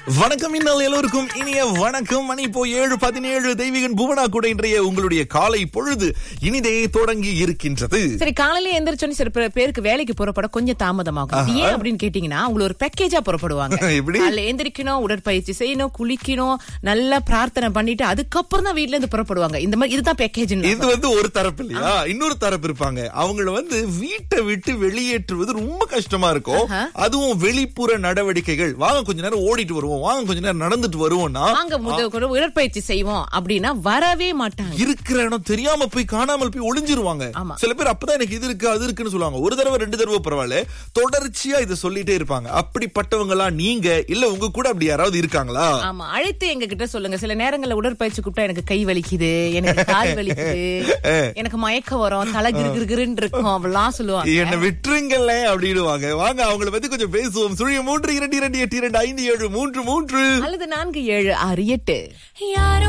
வணக்கம் இன்னல் எல்லோருக்கும் இனிய வணக்கம் மணி இப்போ ஏழு பதினேழு தெய்வீகன் புவனா கூட இன்றைய உங்களுடைய காலை பொழுது இனிதே தொடங்கி இருக்கின்றது சரி காலையில எந்திரிச்சோன்னு சில பேர் பேருக்கு வேலைக்கு புறப்பட கொஞ்சம் தாமதமாகும் இது ஏன் அப்படின்னு கேட்டீங்கன்னா அவங்க ஒரு பேக்கேஜா புறப்படுவாங்க எப்படி? காலைல எந்திரிக்கணும் உடற்பயிற்சி செய்யணும் குளிக்கணும் நல்லா பிரார்த்தனை பண்ணிட்டு அதுக்கப்புறம் தான் வீட்ல இருந்து புறப்படுவாங்க இந்த மாதிரி இதுதான் பேக்கேஜ் இது வந்து ஒரு தரப்பு இல்லையா இன்னொரு தரப்பு இருப்பாங்க அவங்கள வந்து வீட்டை விட்டு வெளியேற்றுவது ரொம்ப கஷ்டமா இருக்கும் அதுவும் வெளிப்புற நடவடிக்கைகள் வாங்க கொஞ்ச நேரம் ஓடிட்டு வருவோம் வாங்க கொஞ்ச நேரம் நடந்துட்டு வருவோம்னா வாங்க முத கூட உடற்பயிற்சி செய்வோம் அப்படின்னா வரவே மாட்டாங்க இருக்கிற இடம் தெரியாம போய் காணாமல் போய் ஒளிஞ்சிருவாங்க ஆமா. சில பேர் அப்பதான் எனக்கு இது இருக்கு அது இருக்குன்னு சொல்லுவாங்க ஒரு தடவை ரெண்டு தடவை பரவாயில்ல தொடர்ச்சியா இதை சொல்லிட்டே இருப்பாங்க அப்படிப்பட்டவங்க எல்லாம் நீங்க இல்ல உங்க கூட அப்படி யாராவது இருக்காங்களா ஆமா அழைத்து எங்க கிட்ட சொல்லுங்க சில நேரங்கள்ல உடற்பயிற்சி கூப்பிட்டா எனக்கு கை வலிக்குது எனக்கு கால் வலிக்குது எனக்கு மயக்கம் வரும் தலை கிருகிருன்னு இருக்கும் அப்படிலாம் சொல்லுவாங்க என்ன விட்டுருங்கல்ல அப்படிடுவாங்க வாங்க அவங்கள பத்தி கொஞ்சம் பேசுவோம் சுழிய மூன்று இரண்டு இரண்டு எட்டு இரண்டு ஐந்து ஏழு மூன்று மூன்று அல்லது நான்கு ஏழு ஆறு எட்டு யாரோ